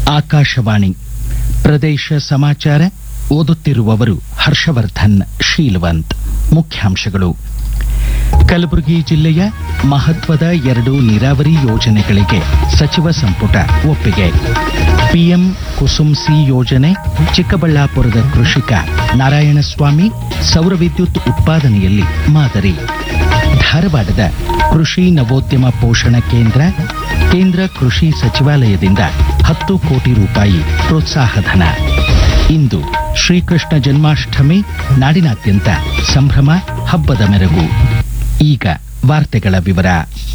ಆಕಾಶವಾಣಿ ಪ್ರದೇಶ ಸಮಾಚಾರ ಓದುತ್ತಿರುವವರು ಹರ್ಷವರ್ಧನ್ ಶೀಲವಂತ್ ಮುಖ್ಯಾಂಶಗಳು ಕಲಬುರಗಿ ಜಿಲ್ಲೆಯ ಮಹತ್ವದ ಎರಡು ನೀರಾವರಿ ಯೋಜನೆಗಳಿಗೆ ಸಚಿವ ಸಂಪುಟ ಒಪ್ಪಿಗೆ ಪಿಎಂ ಕುಸುಮ್ ಸಿ ಯೋಜನೆ ಚಿಕ್ಕಬಳ್ಳಾಪುರದ ಕೃಷಿಕ ನಾರಾಯಣಸ್ವಾಮಿ ಸೌರ ವಿದ್ಯುತ್ ಉತ್ಪಾದನೆಯಲ್ಲಿ ಮಾದರಿ ಧಾರವಾಡದ ಕೃಷಿ ನವೋದ್ಯಮ ಪೋಷಣ ಕೇಂದ್ರ ಕೇಂದ್ರ ಕೃಷಿ ಸಚಿವಾಲಯದಿಂದ ಹತ್ತು ಕೋಟಿ ರೂಪಾಯಿ ಪ್ರೋತ್ಸಾಹಧನ ಇಂದು ಶ್ರೀಕೃಷ್ಣ ಜನ್ಮಾಷ್ಟಮಿ ನಾಡಿನಾದ್ಯಂತ ಸಂಭ್ರಮ ಹಬ್ಬದ ಮೆರಗು ಈಗ ವಾರ್ತೆಗಳ ವಿವರ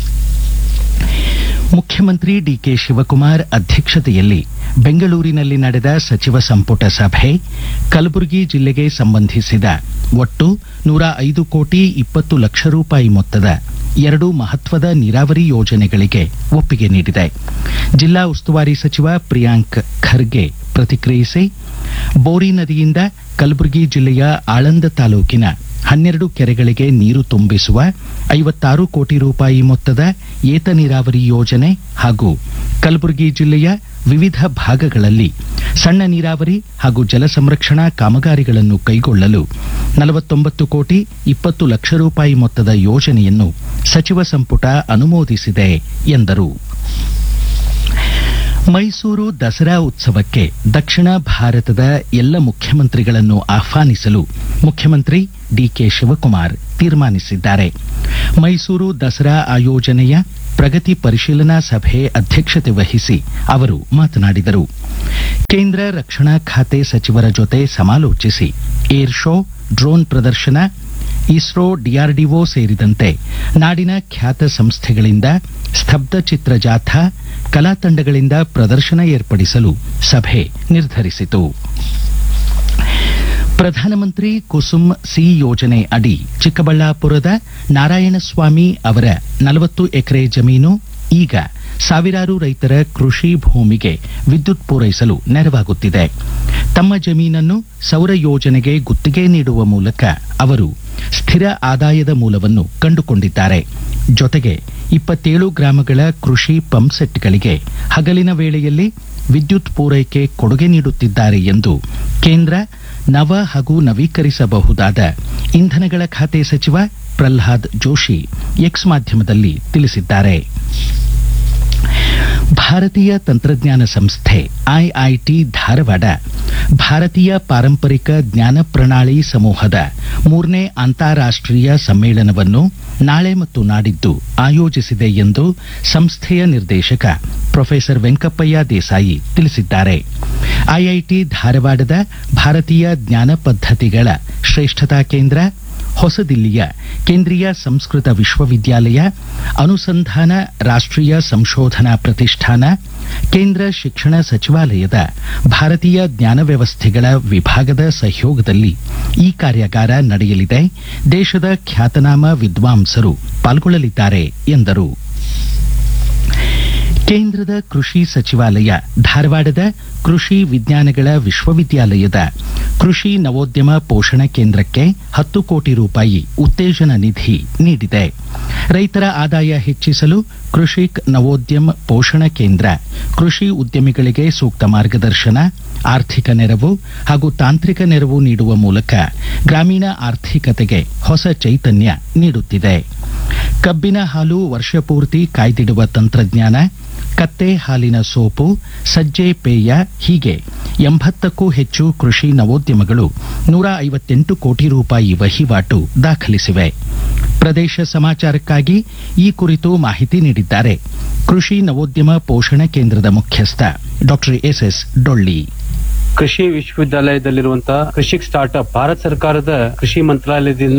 ಮುಖ್ಯಮಂತ್ರಿ ಡಿಕೆ ಶಿವಕುಮಾರ್ ಅಧ್ಯಕ್ಷತೆಯಲ್ಲಿ ಬೆಂಗಳೂರಿನಲ್ಲಿ ನಡೆದ ಸಚಿವ ಸಂಪುಟ ಸಭೆ ಕಲಬುರಗಿ ಜಿಲ್ಲೆಗೆ ಸಂಬಂಧಿಸಿದ ಒಟ್ಟು ನೂರ ಐದು ಕೋಟಿ ಇಪ್ಪತ್ತು ಲಕ್ಷ ರೂಪಾಯಿ ಮೊತ್ತದ ಎರಡು ಮಹತ್ವದ ನೀರಾವರಿ ಯೋಜನೆಗಳಿಗೆ ಒಪ್ಪಿಗೆ ನೀಡಿದೆ ಜಿಲ್ಲಾ ಉಸ್ತುವಾರಿ ಸಚಿವ ಪ್ರಿಯಾಂಕ್ ಖರ್ಗೆ ಪ್ರತಿಕ್ರಿಯಿಸಿ ಬೋರಿ ನದಿಯಿಂದ ಕಲಬುರಗಿ ಜಿಲ್ಲೆಯ ಆಳಂದ ತಾಲೂಕಿನ ಹನ್ನೆರಡು ಕೆರೆಗಳಿಗೆ ನೀರು ತುಂಬಿಸುವ ಐವತ್ತಾರು ಕೋಟಿ ರೂಪಾಯಿ ಮೊತ್ತದ ಏತ ನೀರಾವರಿ ಯೋಜನೆ ಹಾಗೂ ಕಲಬುರಗಿ ಜಿಲ್ಲೆಯ ವಿವಿಧ ಭಾಗಗಳಲ್ಲಿ ಸಣ್ಣ ನೀರಾವರಿ ಹಾಗೂ ಜಲ ಸಂರಕ್ಷಣಾ ಕಾಮಗಾರಿಗಳನ್ನು ಕೈಗೊಳ್ಳಲು ನಲವತ್ತೊಂಬತ್ತು ಕೋಟಿ ಇಪ್ಪತ್ತು ಲಕ್ಷ ರೂಪಾಯಿ ಮೊತ್ತದ ಯೋಜನೆಯನ್ನು ಸಚಿವ ಸಂಪುಟ ಅನುಮೋದಿಸಿದೆ ಎಂದರು ಮೈಸೂರು ದಸರಾ ಉತ್ಸವಕ್ಕೆ ದಕ್ಷಿಣ ಭಾರತದ ಎಲ್ಲ ಮುಖ್ಯಮಂತ್ರಿಗಳನ್ನು ಆಹ್ವಾನಿಸಲು ಮುಖ್ಯಮಂತ್ರಿ ಡಿಕೆ ಶಿವಕುಮಾರ್ ತೀರ್ಮಾನಿಸಿದ್ದಾರೆ ಮೈಸೂರು ದಸರಾ ಆಯೋಜನೆಯ ಪ್ರಗತಿ ಪರಿಶೀಲನಾ ಸಭೆ ಅಧ್ಯಕ್ಷತೆ ವಹಿಸಿ ಅವರು ಮಾತನಾಡಿದರು ಕೇಂದ್ರ ರಕ್ಷಣಾ ಖಾತೆ ಸಚಿವರ ಜೊತೆ ಸಮಾಲೋಚಿಸಿ ಏರ್ ಶೋ ಡ್ರೋನ್ ಪ್ರದರ್ಶನ ಇಸ್ರೋ ಡಿಆರ್ಡಿಒ ಸೇರಿದಂತೆ ನಾಡಿನ ಖ್ಯಾತ ಸಂಸ್ಥೆಗಳಿಂದ ಸ್ತಬ್ಧ ಚಿತ್ರ ಜಾಥಾ ಕಲಾ ತಂಡಗಳಿಂದ ಪ್ರದರ್ಶನ ಏರ್ಪಡಿಸಲು ಸಭೆ ನಿರ್ಧರಿಸಿತು ಪ್ರಧಾನಮಂತ್ರಿ ಕುಸುಮ್ ಸಿ ಯೋಜನೆ ಅಡಿ ಚಿಕ್ಕಬಳ್ಳಾಪುರದ ನಾರಾಯಣಸ್ವಾಮಿ ಅವರ ನಲವತ್ತು ಎಕರೆ ಜಮೀನು ಈಗ ಸಾವಿರಾರು ರೈತರ ಕೃಷಿ ಭೂಮಿಗೆ ವಿದ್ಯುತ್ ಪೂರೈಸಲು ನೆರವಾಗುತ್ತಿದೆ ತಮ್ಮ ಜಮೀನನ್ನು ಸೌರ ಯೋಜನೆಗೆ ಗುತ್ತಿಗೆ ನೀಡುವ ಮೂಲಕ ಅವರು ಸ್ಥಿರ ಆದಾಯದ ಮೂಲವನ್ನು ಕಂಡುಕೊಂಡಿದ್ದಾರೆ ಜೊತೆಗೆ ಇಪ್ಪತ್ತೇಳು ಗ್ರಾಮಗಳ ಕೃಷಿ ಪಂಪ್ಸೆಟ್ಗಳಿಗೆ ಹಗಲಿನ ವೇಳೆಯಲ್ಲಿ ವಿದ್ಯುತ್ ಪೂರೈಕೆ ಕೊಡುಗೆ ನೀಡುತ್ತಿದ್ದಾರೆ ಎಂದು ಕೇಂದ್ರ ನವ ಹಾಗೂ ನವೀಕರಿಸಬಹುದಾದ ಇಂಧನಗಳ ಖಾತೆ ಸಚಿವ ಪ್ರಲ್ಹಾದ್ ಜೋಶಿ ಎಕ್ಸ್ ಮಾಧ್ಯಮದಲ್ಲಿ ತಿಳಿಸಿದ್ದಾರೆ ಭಾರತೀಯ ತಂತ್ರಜ್ಞಾನ ಸಂಸ್ಥೆ ಐಐಟಿ ಧಾರವಾಡ ಭಾರತೀಯ ಪಾರಂಪರಿಕ ಜ್ಞಾನ ಪ್ರಣಾಳಿ ಸಮೂಹದ ಮೂರನೇ ಅಂತಾರಾಷ್ಟ್ರೀಯ ಸಮ್ಮೇಳನವನ್ನು ನಾಳೆ ಮತ್ತು ನಾಡಿದ್ದು ಆಯೋಜಿಸಿದೆ ಎಂದು ಸಂಸ್ಥೆಯ ನಿರ್ದೇಶಕ ಪ್ರೊಫೆಸರ್ ವೆಂಕಪ್ಪಯ್ಯ ದೇಸಾಯಿ ತಿಳಿಸಿದ್ದಾರೆ ಐಐಟಿ ಧಾರವಾಡದ ಭಾರತೀಯ ಜ್ಞಾನ ಪದ್ಧತಿಗಳ ಶ್ರೇಷ್ಠತಾ ಕೇಂದ್ರ ಹೊಸದಿಲ್ಲಿಯ ಕೇಂದ್ರೀಯ ಸಂಸ್ಕೃತ ವಿಶ್ವವಿದ್ಯಾಲಯ ಅನುಸಂಧಾನ ರಾಷ್ಟ್ರೀಯ ಸಂಶೋಧನಾ ಪ್ರತಿಷ್ಠಾನ ಕೇಂದ್ರ ಶಿಕ್ಷಣ ಸಚಿವಾಲಯದ ಭಾರತೀಯ ಜ್ಞಾನ ವ್ಯವಸ್ಥೆಗಳ ವಿಭಾಗದ ಸಹಯೋಗದಲ್ಲಿ ಈ ಕಾರ್ಯಾಗಾರ ನಡೆಯಲಿದೆ ದೇಶದ ಖ್ಯಾತನಾಮ ವಿದ್ವಾಂಸರು ಪಾಲ್ಗೊಳ್ಳಲಿದ್ದಾರೆ ಎಂದರು ಕೇಂದ್ರದ ಕೃಷಿ ಸಚಿವಾಲಯ ಧಾರವಾಡದ ಕೃಷಿ ವಿಜ್ಞಾನಗಳ ವಿಶ್ವವಿದ್ಯಾಲಯದ ಕೃಷಿ ನವೋದ್ಯಮ ಪೋಷಣ ಕೇಂದ್ರಕ್ಕೆ ಹತ್ತು ಕೋಟಿ ರೂಪಾಯಿ ಉತ್ತೇಜನ ನಿಧಿ ನೀಡಿದೆ ರೈತರ ಆದಾಯ ಹೆಚ್ಚಿಸಲು ಕೃಷಿಕ್ ನವೋದ್ಯಮ ಪೋಷಣ ಕೇಂದ್ರ ಕೃಷಿ ಉದ್ಯಮಿಗಳಿಗೆ ಸೂಕ್ತ ಮಾರ್ಗದರ್ಶನ ಆರ್ಥಿಕ ನೆರವು ಹಾಗೂ ತಾಂತ್ರಿಕ ನೆರವು ನೀಡುವ ಮೂಲಕ ಗ್ರಾಮೀಣ ಆರ್ಥಿಕತೆಗೆ ಹೊಸ ಚೈತನ್ಯ ನೀಡುತ್ತಿದೆ ಕಬ್ಬಿನ ಹಾಲು ವರ್ಷಪೂರ್ತಿ ಕಾಯ್ದಿಡುವ ತಂತ್ರಜ್ಞಾನ ಕತ್ತೆ ಹಾಲಿನ ಸೋಪು ಸಜ್ಜೆ ಪೇಯ ಹೀಗೆ ಎಂಬತ್ತಕ್ಕೂ ಹೆಚ್ಚು ಕೃಷಿ ನವೋದ್ಯಮಗಳು ನೂರ ಐವತ್ತೆಂಟು ಕೋಟಿ ರೂಪಾಯಿ ವಹಿವಾಟು ದಾಖಲಿಸಿವೆ ಪ್ರದೇಶ ಸಮಾಚಾರಕ್ಕಾಗಿ ಈ ಕುರಿತು ಮಾಹಿತಿ ನೀಡಿದ್ದಾರೆ ಕೃಷಿ ನವೋದ್ಯಮ ಪೋಷಣ ಕೇಂದ್ರದ ಮುಖ್ಯಸ್ಥ ಡಾಕ್ಟರ್ ಎಸ್ಎಸ್ ಡೊಳ್ಳಿ ಕೃಷಿ ವಿಶ್ವವಿದ್ಯಾಲಯದಲ್ಲಿರುವಂತಹ ಕೃಷಿ ಸ್ಟಾರ್ಟ್ಅಪ್ ಭಾರತ ಸರ್ಕಾರದ ಕೃಷಿ ಮಂತ್ರಾಲಯದಿಂದ